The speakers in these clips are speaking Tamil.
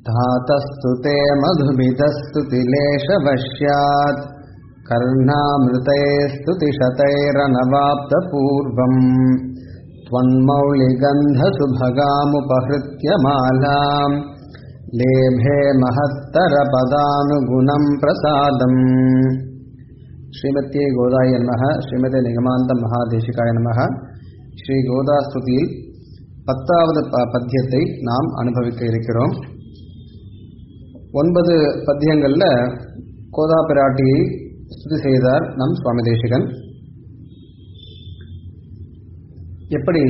धातस्तु ते मधुमिदस्तुतिलेशवश्यात् कर्णामृते स्तुतिशतैरनवाप्तपूर्वम् त्वन्मौलिगन्धसुभगामुपहृत्य मालाम् लेभे महत्तरपदानुगुणम् प्रसादम् ஸ்ரீமத்தியே கோதாய நமக ஸ்ரீமதி நிகமாந்த மகாதேசிகாய நமக ஸ்ரீ கோதாஸ்துதியில் பத்தாவது ப- பத்தியத்தை நாம் அனுபவிக்க இருக்கிறோம் ஒன்பது பத்தியங்களில் கோதா பிராட்டியை ஸ்துதி செய்தார் நம் சுவாமி தேசிகன் எப்படி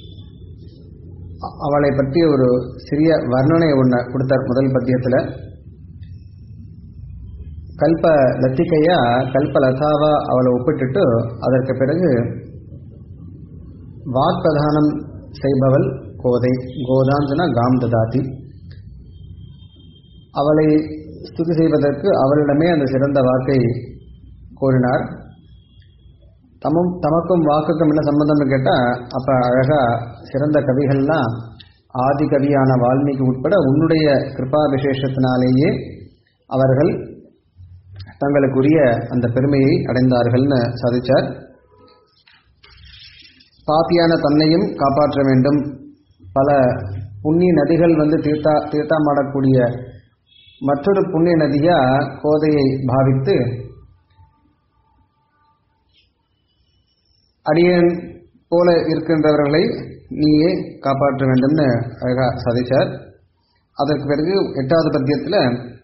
அ- அவளை பற்றி ஒரு சிறிய வர்ணனை ஒன்று கொடுத்தார் முதல் பத்தியத்தில் கல்ப லத்திகையா கல்ப லதாவா அவளை ஒப்பிட்டுட்டு அதற்கு பிறகு வாக்பிரதானம் செய்பவள் கோதை கோதான்னு சொன்னா காம் ததாதி அவளை ஸ்துதி செய்வதற்கு அவளிடமே அந்த சிறந்த வாக்கை கூறினார் தமும் தமக்கும் வாக்குக்கும் என்ன சம்பந்தம்னு கேட்டால் அப்போ அழகா சிறந்த கவிகள்லாம் ஆதி கவியான வால்மீகி உட்பட உன்னுடைய கிருபா விசேஷத்தினாலேயே அவர்கள் தங்களுக்குரிய அந்த பெருமையை அடைந்தார்கள்னு சாதிச்சார் பாப்பியான தன்னையும் காப்பாற்ற வேண்டும் பல புண்ணிய நதிகள் வந்து தீர்த்தா தீர்த்தாமாடக்கூடிய மற்றொரு புண்ணிய நதியா கோதையை பாவித்து அடியேன் போல இருக்கின்றவர்களை நீயே காப்பாற்ற வேண்டும்னு அழகா சாதிச்சார் அதற்கு பிறகு எட்டாவது பத்தியத்தில்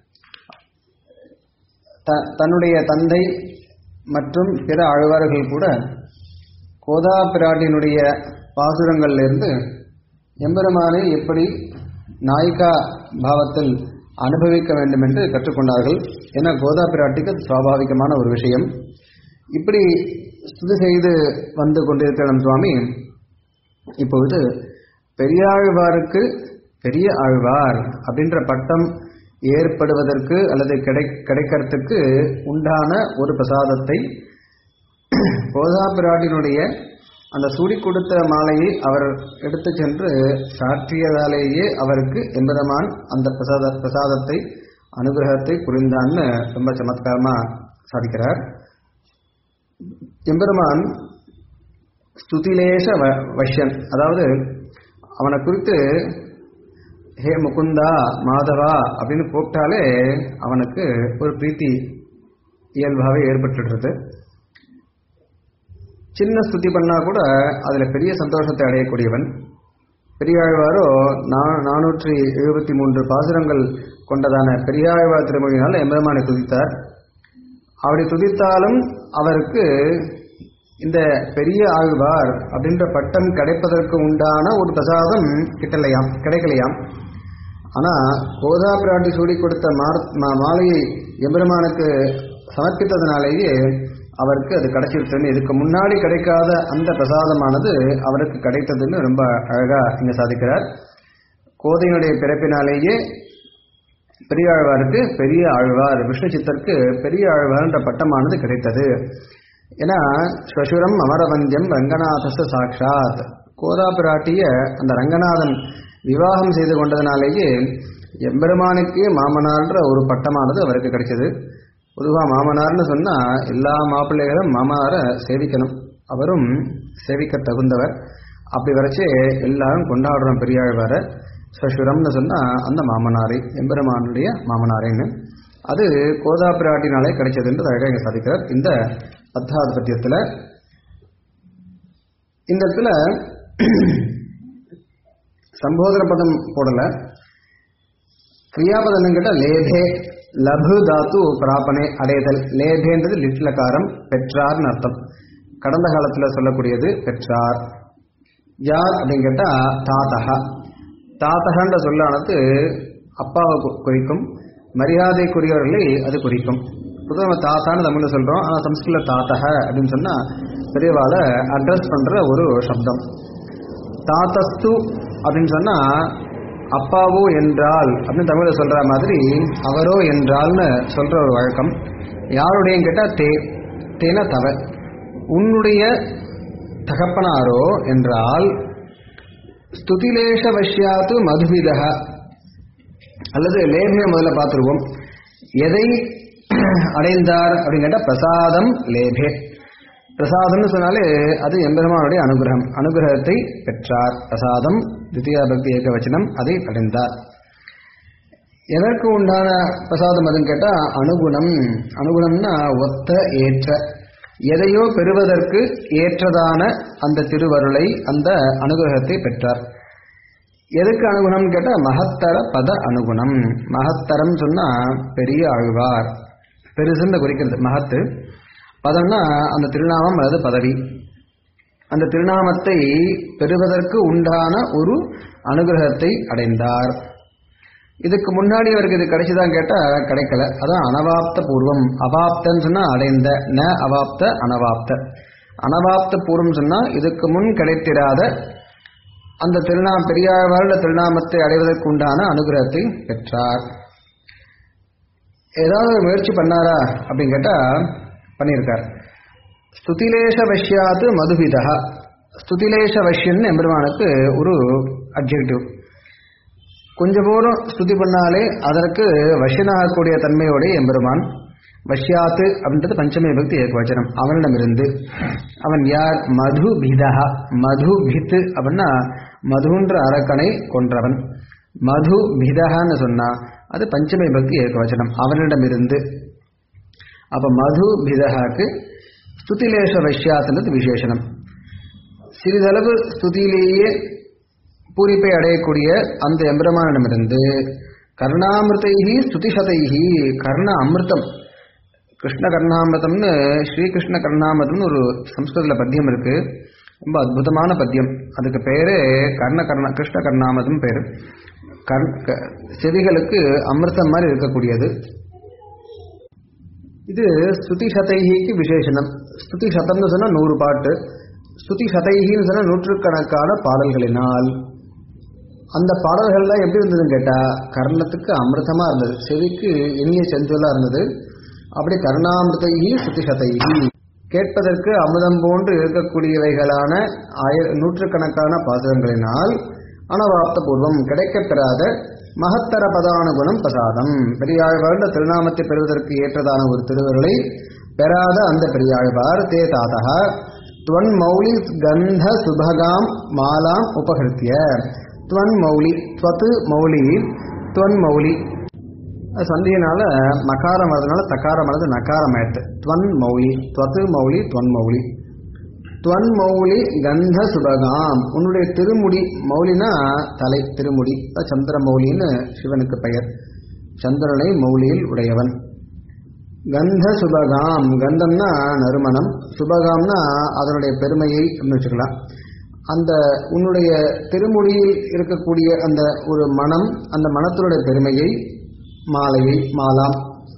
த தன்னுடைய தந்தை மற்றும் பிற ஆழ்வார்கள் கூட கோதா பிராட்டியினுடைய பாசுரங்களிலிருந்து எம்பெருமானை எப்படி நாயிகா பாவத்தில் அனுபவிக்க வேண்டும் என்று கற்றுக்கொண்டார்கள் ஏன்னா கோதா பிராட்டிக்கு அது சுவாபாவிகமான ஒரு விஷயம் இப்படி ஸ்துதி செய்து வந்து கொண்டிருக்கிற நம் சுவாமி இப்பொழுது பெரியாழ்வாருக்கு பெரிய ஆழ்வார் அப்படின்ற பட்டம் ஏற்படுவதற்கு அல்லது கிடை கிடைக்கிறதுக்கு உண்டான ஒரு பிரசாதத்தை கோதா பிராட்டினுடைய அந்த சூடி கொடுத்த மாலையை அவர் எடுத்து சென்று சாற்றியதாலேயே அவருக்கு எம்பெருமான் அந்த பிரசாத பிரசாதத்தை அனுகிரகத்தை புரிந்தான்னு ரொம்ப சமத்காரமா சாதிக்கிறார் எம்பெருமான் ஸ்துதிலேஷ வ வஷ்யன் அதாவது அவனை குறித்து ஹே முகுந்தா மாதவா அப்படின்னு கூப்பிட்டாலே அவனுக்கு ஒரு பிரீத்தி இயல்பாகவே ஏற்பட்டுடுறது சின்ன ஸ்துதி பண்ணா கூட அதில் பெரிய சந்தோஷத்தை அடையக்கூடியவன் பெரியாழ்வாரோ நா- நானூற்றி எழுபத்தி மூன்று பாசுரங்கள் கொண்டதான பெரியாழ்வார் திருமொழியினால் எம்பெருமானை துதித்தார் அப்படி துதித்தாலும் அவருக்கு இந்த பெரிய ஆழ்வார் அப்படின்ற பட்டம் கிடைப்பதற்கு உண்டான ஒரு பிரசாதம் கிட்டலையாம் கிடைக்கலையாம் ஆனா கோதா பிராட்டி சூடி கொடுத்த மார்- மா- மாலையை எம்பெருமானுக்கு சமர்ப்பித்ததுனாலேயே அவருக்கு அது கிடைச்சிருச்சுன்னு இதுக்கு முன்னாடி கிடைக்காத அந்த பிரசாதமானது அவருக்கு கிடைத்ததுன்னு ரொம்ப அழகா இங்க சாதிக்கிறார் கோதையினுடைய பிறப்பினாலேயே பெரிய ஆழ்வாருக்கு பெரிய ஆழ்வார் விஷ்ணு சித்தருக்கு பெரிய ஆழ்வார்ன்ற பட்டமானது கிடைத்தது ஏன்னா ஸ்வசுரம் அமரவந்தியம் ரங்கநாதச சாட்சாத் கோதா பிராட்டிய அந்த ரங்கநாதன் விவாகம் செய்து கொண்டதுனாலேயே எம்பெருமானுக்கு மாமனார்ன்ற ஒரு பட்டமானது அவருக்கு கிடைச்சது பொதுவாக மாமனார்னு சொன்னா எல்லா மாப்பிள்ளைகளும் மாமனாரை சேவிக்கணும் அவரும் சேவிக்க தகுந்தவர் அப்படி வரைச்சே எல்லாரும் கொண்டாடுறோம் பெரியாழ்வாரை ஸ்வசுரம்னு சொன்னா அந்த மாமனாரை எம்பெருமானுடைய மாமனாரேன்னு அது கோதா பிராட்டினாலே கிடைச்சதுன்றது அழகாக இங்க சாதிக்கிறார் இந்த பத்தாவது பத்தியத்தில் இந்த இடத்துல சம்போதன பதம் போடல கிரியாபதம் கேட்ட லேபே லபு தாத்து பிராபனை அடைதல் லேபேன்றது லிட்லகாரம் பெற்றார்னு அர்த்தம் கடந்த காலத்துல சொல்லக்கூடியது பெற்றார் யார் அப்படின்னு கேட்டா தாத்தகா தாத்தகன்ற சொல்லானது அப்பாவை கு- குறிக்கும் மரியாதைக்குரியவர்களை அது குறிக்கும் பொதுவாக நம்ம தாத்தான்னு தமிழ்ல சொல்றோம் ஆனா சம்ஸ்கிருத தாத்தக அப்படின்னு சொன்னா பெரியவாளை அட்ரஸ் பண்ற ஒரு சப்தம் தாத்தஸ்து அப்படின்னு சொன்னா அப்பாவோ என்றால் அப்படின்னு தமிழ்ல சொல்ற மாதிரி அவரோ என்றால்னு சொல்ற ஒரு வழக்கம் யாருடைய கேட்டா தே தேன தவ உன்னுடைய தகப்பனாரோ என்றால் ஸ்துதிலேஷ வஷ்யாத்து மதுவிதக அல்லது லேபிய முதல்ல பார்த்துருவோம் எதை அடைந்தார் அப்படின்னு கேட்டால் பிரசாதம் லேபே பிரசாதம்னு சொன்னாலே அது எம்பெருமானுடைய அனுகிரகம் அனுகிரகத்தை பெற்றார் பிரசாதம் தித்தியா பக்தி ஏக வச்சனம் அதை அடைந்தார் எதற்கு உண்டான பிரசாதம் அதுன்னு கேட்டால் அனுகுணம் அனுகுணம்னா ஒத்த ஏற்ற எதையோ பெறுவதற்கு ஏற்றதான அந்த திருவருளை அந்த அனுகிரகத்தை பெற்றார் எதுக்கு அனுகுணம் கேட்டால் மகத்தர பத அனுகுணம் மகத்தரம் சொன்னால் பெரிய ஆழ்வார் பெருசுன்னு குறிக்கிறது மகத்து பதம்னா அந்த திருநாமம் அல்லது பதவி அந்த திருநாமத்தை பெறுவதற்கு உண்டான ஒரு அனுகிரகத்தை அடைந்தார் இதுக்கு முன்னாடி அவருக்கு இது கிடைச்சுதான் கேட்டால் கிடைக்கல அதான் அனவாப்த பூர்வம் அவாப்தன்னு சொன்னால் அடைந்த ந அவாப்த அனவாப்த அனவாப்த பூர்வம் சொன்னால் இதுக்கு முன் கிடைத்திராத அந்த திருநாம பெரியாழ்வாருடைய திருநாமத்தை அடைவதற்கு உண்டான அனுகிரகத்தை பெற்றார் ஏதாவது ஒரு முயற்சி பண்ணாரா அப்படின்னு கேட்டால் பண்ணியிருக்கார் ஸ்துதிலேஷ வஷ்யாத்து மதுபிதா ஸ்துதிலேஷ வஷ்யன் எம்பெருமானுக்கு ஒரு அப்ஜெக்டிவ் கொஞ்சம் போலும் ஸ்துதி பண்ணாலே அதற்கு வஷ்யனாகக்கூடிய தன்மையோடைய எம்பெருமான் வஷ்யாத்து அப்படின்றது பஞ்சமி பக்தி ஏகவச்சனம் அவனிடமிருந்து அவன் யார் மது பிதா மது பித் அப்படின்னா மதுன்ற அரக்கனை கொன்றவன் மது பிதகான்னு சொன்னா அது பஞ்சமி பக்தி ஏகவச்சனம் அவனிடமிருந்து அப்ப மது பிதகாக்கு ஸ்துதிலேஷ வைஷ்யாத்துன்றது விசேஷனம் சிறிதளவு ஸ்துதியிலேயே பூரிப்பை அடையக்கூடிய அந்த எம்பிரமானிடமிருந்து கர்ணாமிருதைஹி ஸ்துதிசதைஹி கர்ண அமிர்தம் கிருஷ்ண கர்ணாமிரதம்னு ஸ்ரீகிருஷ்ண கர்ணாமிரதம்னு ஒரு சம்ஸ்கிருதத்தில் பத்தியம் இருக்கு ரொம்ப அற்புதமான பத்தியம் அதுக்கு பேரு கர்ண கர்ண கிருஷ்ண கர்ணாமிரதம் பேரு கர் க- செவிகளுக்கு அமிர்தம் மாதிரி இருக்கக்கூடியது இது ஸ்துதி சதைஹிக்கு விசேஷனம் ஸ்துதி சதம்னு சொன்னா நூறு பாட்டு ஸ்துதி சதைஹின்னு சொன்னா நூற்றுக்கணக்கான பாடல்களினால் அந்த பாடல்கள்லாம் எப்படி இருந்ததுன்னு கேட்டா கர்ணத்துக்கு அமிர்தமா இருந்தது செவிக்கு இனிய செஞ்சொல்லா இருந்தது அப்படி கருணாமிருதைஹி ஸ்துதி சதைஹி கேட்பதற்கு அமுதம் போன்று இருக்கக்கூடியவைகளான ஆய நூற்றுக்கணக்கான பாசுரங்களினால் அனவாப்த பூர்வம் கிடைக்கப்பெறாத மகத்தர பதானுகுணம் பிரசாதம் பெரியாழ்வார் திருநாமத்தை பெறுவதற்கு ஏற்றதான ஒரு திருவருளை பெறாத அந்த பெரியாழ்வார் தே தாத்தா துவன் மௌலி கந்த சுபகாம் மாலாம் உபகிருத்திய துவன் மௌலி துவத்து மௌலி துவன் மௌலி அது சந்தியினால மகாரம் வரதுனால தக்காரம் வரது நகாரம் ஆயிடுது துவன் மௌலி துவத்து மௌலி துவன் மௌலி துவன் மௌலி கந்த சுபகாம் உன்னுடைய திருமுடி மௌலினா தலை திருமுடி அது சந்திர மௌலின்னு சிவனுக்கு பெயர் சந்திரனை மௌலியில் உடையவன் கந்த சுபகாம் கந்தம்னா நறுமணம் சுபகாம்னா அதனுடைய பெருமையை அப்படின்னு வச்சுக்கலாம் அந்த உன்னுடைய திருமுடியில் இருக்கக்கூடிய அந்த ஒரு மனம் அந்த மனத்தினுடைய பெருமையை மாலையை மாலாம்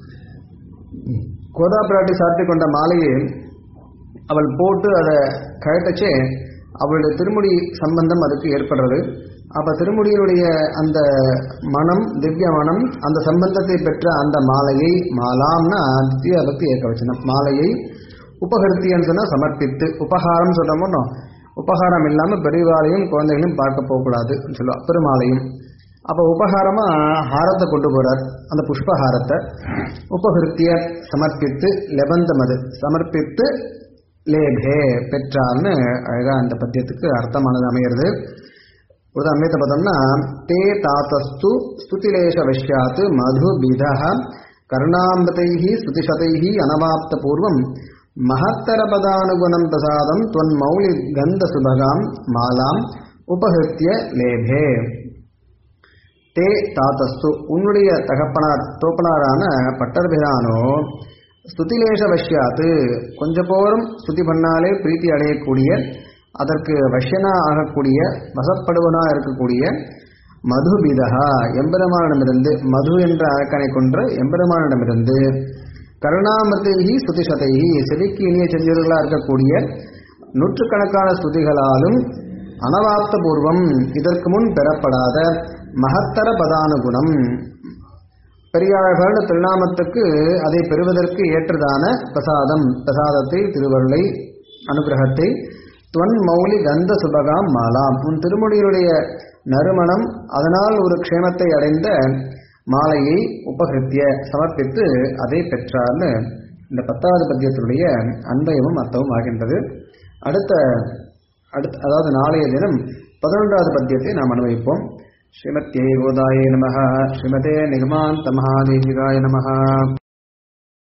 கோதா பிராட்டி சாத்தி கொண்ட மாலையை அவள் போட்டு அதை கழட்டச்சே அவளுடைய திருமுடி சம்பந்தம் அதுக்கு ஏற்படுறது அப்ப திருமுடியினுடைய அந்த மனம் திவ்ய மனம் அந்த சம்பந்தத்தை பெற்ற அந்த மாலையை மாலாம்னா திவ்ய பக்தி ஏகவச்சனம் மாலையை உபகருத்தியன்னு சொன்னா சமர்ப்பித்து உபகாரம் சொல்லமோ உபகாரம் இல்லாம பெரியவாளையும் குழந்தைகளையும் பார்க்க போகக்கூடாது சொல்லுவா பெருமாளையும் அப்ப உபகாரமா ஹாரத்தை கொண்டு போறார் அந்த புஷ்பஹாரத்தை உபகிருத்திய சமர்ப்பித்து லெபந்தம் அது சமர்ப்பித்து லேபே பெற்றார்னு அழகா அந்த பத்தியத்துக்கு அர்த்தமானது அமையிறது ஒரு அன்வைத்த பதம்னா தே தாத்தஸ்து ஸ்துதிலேஷ வஷ்யாத் மது பிதா கருணாமிருதைஹி ஸ்துதிசதைஹி அனவாப்த பூர்வம் மகத்தர பதானுகுணம் பிரசாதம் துவன் மௌலி கந்த சுபகாம் மாலாம் உபகிருத்திய லேபே தே தாத்தஸ்து உன்னுடைய தகப்பனார் தோப்பனாரான பட்டர்பிரானோ ஸ்துதிலேஷ வஷ்யாத்து கொஞ்ச போரும் ஸ்துதி பண்ணாலே பிரீத்தி அடையக்கூடிய அதற்கு வஷ்யனா ஆகக்கூடிய வசப்படுவனா இருக்கக்கூடிய மதுபிதா எம்பெருமானிடமிருந்து மது என்ற அரக்கனை கொன்ற எம்பெருமானிடமிருந்து கருணாமிருதைஹி ஸ்துதிசதைஹி செவிக்கு இனிய செஞ்சவர்களாக இருக்கக்கூடிய நூற்றுக்கணக்கான ஸ்துதிகளாலும் அனவாப்த பூர்வம் இதற்கு முன் பெறப்படாத மகத்தர பதானுகுணம் பெரியாழ்கள் திருநாமத்துக்கு அதை பெறுவதற்கு ஏற்றதான பிரசாதம் பிரசாதத்தை திருவருளை அனுகிரகத்தை துவன் மௌலி கந்த சுபகாம் மாலாம் உன் திருமொழியினுடைய நறுமணம் அதனால் ஒரு க்ஷேமத்தை அடைந்த மாலையை உபகிருத்திய சமர்ப்பித்து அதை பெற்றார்னு இந்த பத்தாவது பத்தியத்தினுடைய அன்பயமும் அர்த்தமும் ஆகின்றது அடுத்த அடுத்த அதாவது நாளைய தினம் பதினொன்றாவது பத்தியத்தை நாம் அனுபவிப்போம் ஸ்ரீமத்யே கோதாய நம ஸ்ரீமதே நிகமாந்த மகாதேவிகாய நம